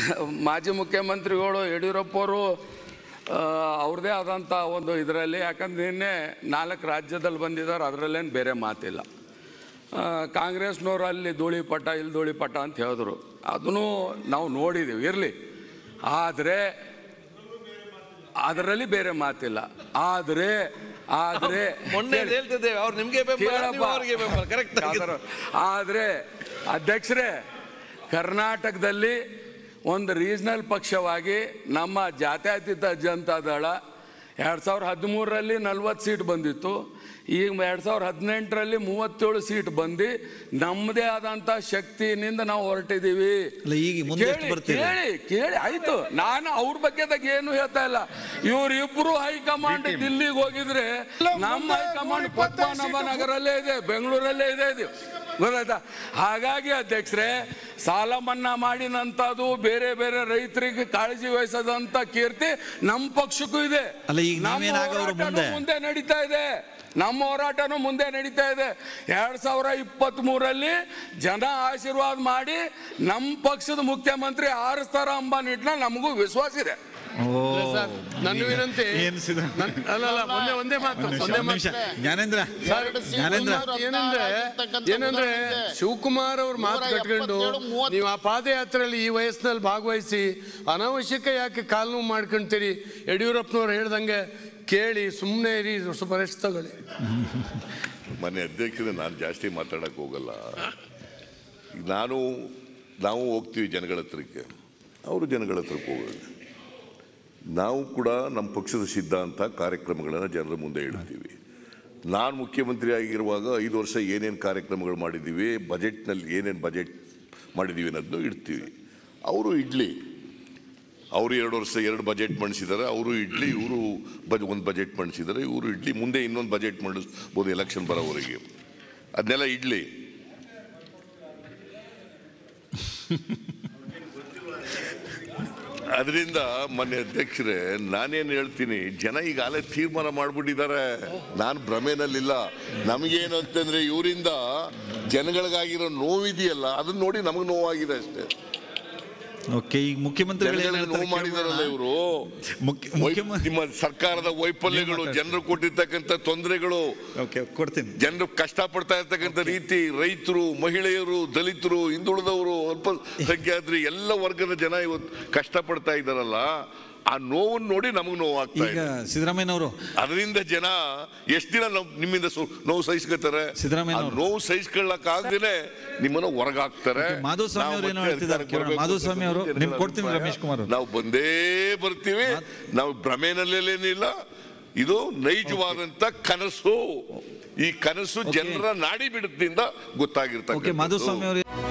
ಮಾಜಿ ಮುಖ್ಯಮಂತ್ರಿಗಳು ಯಡಿಯೂರಪ್ಪವರು ಅವ್ರದ್ದೇ ಆದಂಥ ಒಂದು ಇದರಲ್ಲಿ ಯಾಕಂದ್ರೆ ನಿನ್ನೆ ನಾಲ್ಕು ರಾಜ್ಯದಲ್ಲಿ ಬಂದಿದ್ದಾರೆ ಅದರಲ್ಲೇನು ಬೇರೆ ಮಾತಿಲ್ಲ ಆ, ಕಾಂಗ್ರೆಸ್ನವ್ರು ಅಲ್ಲಿ ಧೂಳಿಪಟ ಇಲ್ಲಿ ಧೂಳಿಪಟ ಅಂತ ಹೇಳಿದ್ರು ಅದನ್ನು ನಾವು ನೋಡಿದ್ದೀವಿ ಇರಲಿ ಆದರೆ ಅದರಲ್ಲಿ ಬೇರೆ ಮಾತಿಲ್ಲ ಆದರೆ ಆದರೆ ಮೊನ್ನೆ ಹೇಳ್ತಿದ್ದೇವೆ ಅವ್ರು ನಿಮ್ಗೆ ಬೆಂಬಲ ಕೇಳಪ್ಪ. ನೀವು ಅವ್ರಿಗೆ ಬೆಂಬಲ ಕರೆಕ್ಟ್ ಯಾವ್ದಾರು- ಆದ್ರೆ ಅಧ್ಯಕ್ಷರೇ ಕರ್ನಾಟಕದಲ್ಲಿ ಒಂದು ರೀಜನಲ್ ಪಕ್ಷವಾಗಿ ನಮ್ಮ ಜಾತ್ಯತೀತ ಜನತಾ ದಳ ಎರಡು ಸಾವಿರದ ಹದಿಮೂರರಲ್ಲಿ ನಲ್ವತ್ತು ಸೀಟ್ ಬಂದಿತ್ತು ಈಗ ಎರಡು ಸಾವಿರದ ಹದಿನೆಂಟರಲ್ಲಿ ಮೂವತ್ತೇಳು ಸೀಟ್ ಬಂದು ನಮ್ಮದೇ ಆದಂಥ ಶಕ್ತಿನಿಂದ ನಾವು ಹೊರಟಿದ್ದೀವಿ ಅಲ್ಲ ಈಗ ಮುಂದೆ ಎಷ್ಟು ಕೇಳಿ ಬರ್ತೀರಿ ಕೇಳಿ ಕೇಳಿ ಆಯ್ತು ನಾನು ಅವ್ರ ಬಗ್ಗೆದಾಗ ಏನು ಹೇಳ್ತಾ ಇಲ್ಲ ಇವ್ರಿಬ್ರು ಹೈಕಮಾಂಡ್ ದಿಲ್ಲಿಗೆ ಹೋಗಿದ್ರೆ ನಮ್ಮ ಹೈಕಮಾಂಡ್ ಪದ್ಮನಾಭ ನಗರಲ್ಲೇ ಇದೆ ಬೆಂಗಳೂರಲ್ಲೇ ಇದೆ ಇದು ಗೊತ್ತಾಯ್ತಾ ಹಾಗಾಗಿ ಅಧ್ಯಕ್ಷರೇ ಸಾಲ ಮನ್ನಾ ಮಾಡಿನಂಥದ್ದು ಬೇರೆ ಬೇರೆ ರೈತರಿಗೆ ಕಾಳಜಿ ವಹಿಸದಂತ ಕೀರ್ತಿ ನಮ್ಮ ಪಕ್ಷಕ್ಕೂ ಇದೆ ಅಲ್ಲ, ಈಗ ನಮ್ಮ ನೀವೇನಾಗೋರು ಹೋರಾಟನೂ ಮುಂದೆ? ಮುಂದೆ ನಡೀತಾ ಇದೆ ನಮ್ಮ ಹೋರಾಟನೂ ಮುಂದೆ ನಡೀತಾ ಇದೆ ಎರಡ್ ಸಾವಿರ ಇಪ್ಪತ್ತ್ ಮೂರಲ್ಲಿ ಜನ ಆಶೀರ್ವಾದ ಮಾಡಿ ನಮ್ಮ ಪಕ್ಷದ ಮುಖ್ಯಮಂತ್ರಿ ಆರಿಸ್ತಾರ ಎಂಬ ನಿಟ್ಟಿನಲ್ಲಿ ನಮಗೂ ವಿಶ್ವಾಸ ಇದೆ ಸರ್ ನನ್ನ ವಿನಂತಿ ಏನ್ ಸಿದ್ದ- ನನ್- ಅಲ್ಲ ಅಲ್ಲ ಒಂದೇ ಒಂದೇ ಮಾತು ಒಂದೇ ಒಂದ್ ನಿಮಿಷ ಮಾತು ಜ್ಞಾನೇಂದ್ರ ಎರಡು ಸೀಟ್ ಜ್ಞಾನೇಂದ್ರ ಉಳಿದವರು ಏನಂದ್ರೆ ಆಗಿರ್ತಕ್ಕಂಥ ಏನಂದ್ರೆ ಉದಾಹರಣೆ ಇದೆ. ಶಿವಕುಮಾರ್ ಅವ್ರ ಮಾತು ನೂರ ಕಟ್ಕೊಂಡು ಎಪ್ಪತ್ತೇಳು, ಮೂವತ್ತು. ನೀವು ಆ ಪಾದಯಾತ್ರೆಯಲ್ಲಿ ಈ ವಯಸ್ಸಿನಲ್ಲಿ ಭಾಗವಹಿಸಿ ಅನಾವಶ್ಯಕ ಯಾಕೆ ಕಾಲು ನೋವು ಮಾಡ್ಕೊಂತೀರಿ ಯಡಿಯೂರಪ್ಪನವ್ರು ಹೇಳ್ದಂಗೆ ಕೇಳಿ ಸುಮ್ಮನೆ ಇರಿ ಸ್ವಲ್ಪ ರೆಸ್ಟ್ ತಗೊಳ್ಳಿ ಮನೆ ಅಧ್ಯಕ್ಷರೇ ನಾನು ಜಾಸ್ತಿ ಮಾತಾಡಕ್ಕೆ ಹೋಗಲ್ಲ ಈಗ ನಾನು ನಾವು ಹೋಗ್ತೀವಿ ಜನಗಳ ಹತ್ರಕ್ಕೆ ಅವರು ಜನಗಳ ಹತ್ರಕ್ಕೆ ಹೋಗೋದು ನಾವು ಕೂಡ ನಮ್ಮ ಪಕ್ಷದ ಸಿದ್ಧಾಂತ ಕಾರ್ಯಕ್ರಮಗಳನ್ನು ಜನರ ಮುಂದೆ ಇಡ್ತೀವಿ ನಾನು ಮುಖ್ಯಮಂತ್ರಿ ಆಗಿರುವಾಗ ಐದು ವರ್ಷ ಏನೇನು ಕಾರ್ಯಕ್ರಮಗಳು ಮಾಡಿದ್ದೀವಿ ಬಜೆಟ್ನಲ್ಲಿ ಏನೇನು ಬಜೆಟ್ ಮಾಡಿದ್ದೀವಿ ಅನ್ನೋದನ್ನು ಇಡ್ತೀವಿ ಅವರು ಇಡ್ಲಿ ಅವರು ಎರಡು ವರ್ಷ ಎರಡು ಬಜೆಟ್ ಮಂಡಿಸಿದ್ದಾರೆ ಅವರು ಇಡ್ಲಿ ಇವರು ಬಜ್ ಒಂದು ಬಜೆಟ್ ಮಂಡಿಸಿದ್ದಾರೆ ಇವರು ಇಡ್ಲಿ ಮುಂದೆ ಇನ್ನೊಂದು ಬಜೆಟ್ ಮಂಡಿಸ್ಬೋದು ಎಲೆಕ್ಷನ್ ಬರೋವರೆಗೆ ಅದನ್ನೆಲ್ಲ ಇಡ್ಲಿ ಅದರಿಂದ ಮೊನ್ನೆ ಅಧ್ಯಕ್ಷರೇ ನಾನೇನು ಹೇಳ್ತೀನಿ ಜನ ಈಗಾಗಲೇ ತೀರ್ಮಾನ ಮಾಡ್ಬಿಟ್ಟಿದ್ದಾರೆ ನಾನು ಭ್ರಮೆನಲ್ಲಿಲ್ಲ ನಮಗೇನು ಅಂತಂದ್ರೆ ಇವರಿಂದ ಜನಗಳಿಗಾಗಿರೋ ನೋವಿದೆಯಲ್ಲ ಅದನ್ನ ನೋಡಿ ನಮಗೆ ನೋವಾಗಿದೆ ಅಷ್ಟೇ ಓಕೆ ಈಗ ಮುಖ್ಯಮಂತ್ರಿಗಳು ಏನ್ ಜನಗಳಿಗೆ ನೋವು ಹೇಳ್ತಾರೆ ಮಾಡಿದಾರಲ್ಲ ಕೇಳೋಣ. ಇವರು ಮುಖ್ಯ- ಮುಖ್ಯಮ- ನಿಮ್ಮ ಸರ್ಕಾರದ ವೈಫಲ್ಯಗಳು ನೀವು ಮಾತಾಡಿ. ಜನರು ಕೊಟ್ಟಿರ್ತಕ್ಕಂಥ ತೊಂದರೆಗಳು ಓಕೆ ಕೊಡ್ತೀನಿ ಜನರು ಕಷ್ಟಪಡ್ತಾ ಇರ್ತಕ್ಕಂಥ ರೀತಿ ರೈತರು ಮಹಿಳೆಯರು ದಲಿತರು ಹಿಂದುಳಿದವರು ಅಲ್ಪಸಂಖ್ಯಾತರು ಎಲ್ಲ ವರ್ಗದ ಜನ ಇವತ್ತು ಕಷ್ಟಪಡ್ತಾ ಇದ್ದಾರಲ್ಲ ಆ ನೋವನ್ನು ನೋಡಿ ನಮಗೆ ನೋವಾಗ್ತಾ ಈಗ ಇದೆ ಸಿದ್ದರಾಮಯ್ಯನವರು ಅದರಿಂದ ಜನ ಎಷ್ಟು ದಿನ ನಾವು ನಿಮ್ಮಿಂದ ಸು- ನೋವು ಸಹಿಸ್ಕೊತಾರೆ ಸಿದ್ದರಾಮಯ್ಯ ಆ ಅವರು. ನೋವು ಸಹಿಸ್ಕೊಳ್ಳಕ್ಕಾಗ್ದೇನೆ ನಿಮ್ಮನ್ನ ಹೊರಗಾಕ್ತಾರೆ ಓಕೆ, ಮಾಧುಸ್ವಾಮಿ ನಾವು ಅವರು ಏನೋ ಮತ್ತೆ ಹೇಳ್ತಿದ್ದಾರೆ ಅಧಿಕಾರಕ್ಕೆ ಕೇಳೋಣ. ಬರ್ಬೇಕು ಮಾಧುಸ್ವಾಮಿ ಅವರು, ಅಂತ ನಿಮ್ಗೆ ಕೊಡ್ತೀನಿ ಅಭಿಪ್ರಾಯ. ರಮೇಶ್ ಕುಮಾರ್ ಅವರು. ನಾವು ಬಂದೇ ಬರ್ತೀವಿ ನಾವು ಭ್ರಮೆನಲ್ಲೇನಿಲ್ಲ ಇದು ನೈಜವಾದಂತ ಕನಸು ಈ ಕನಸು ಜನರ ನಾಡಿ ಬಿಡದಿಂದ ಓಕೆ ಗೊತ್ತಾಗಿರ್ತಕ್ಕಂಥ ಮಾಧುಸ್ವಾಮಿ ಅವರು